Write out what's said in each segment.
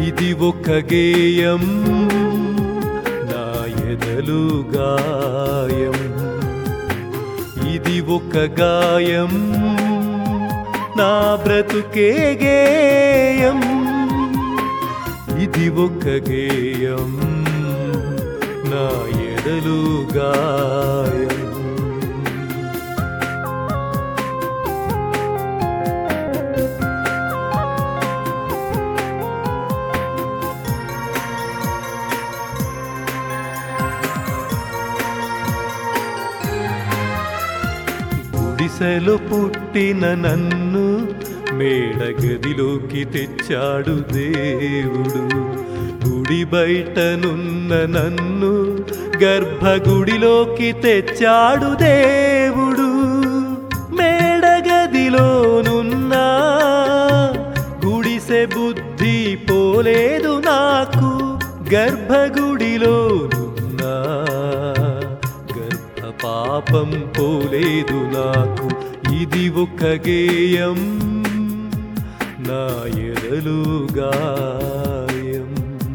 ఇది ఒక గేయం నా ఎదలు గాయం ఇది ఒక గాయం నా బ్రతుకే గేయం ఇది ఒక గేయం నా ఎదలు గాయం గుడిసెలో పుట్టిన నన్ను మేడగదిలోకి తెచ్చాడు దేవుడు గుడి బయటనున్న నన్ను గర్భగుడిలోకి తెచ్చాడు దేవుడు మేడగదిలోనున్న గుడిసె బుద్ధి పోలేదు నాకు గర్భగుడిలోనున్న గర్భ పాపం పోలేదు నాకు ఇది ఒక గేయం నా ఎదలు గాయం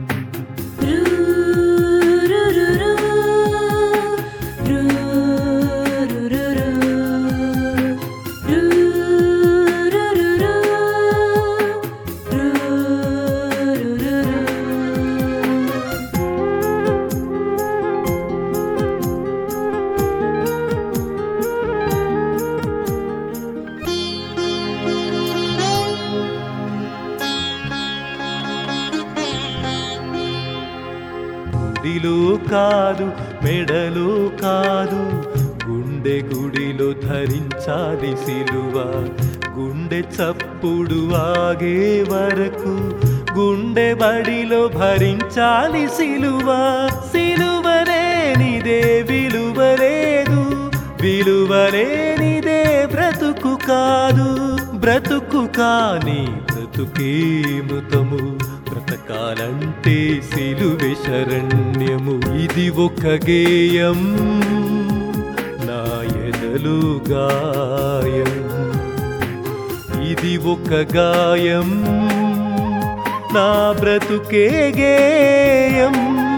గుడిలో కాదు మెడలో కాదు గుండె గుడిలో ధరించాలి సిలువ గుండె చప్పుడు ఆగే వరకు గుండె బడిలో భరించాలి సిలువ సిలువలేనిదే విలువలేదు విలువలేనిదే బ్రతుకు కాదు బ్రతుకు కాని బ్రతుకే మృతము బ్రతకాలంటే సిలువే శరణ్యము ఇది ఒక గేయం నా ఎదలు గాయం ఇది ఒక గాయం నా బ్రతుకే గేయం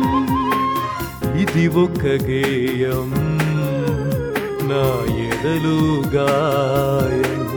ఇది ఒక గేయం నా ఎదలు గాయం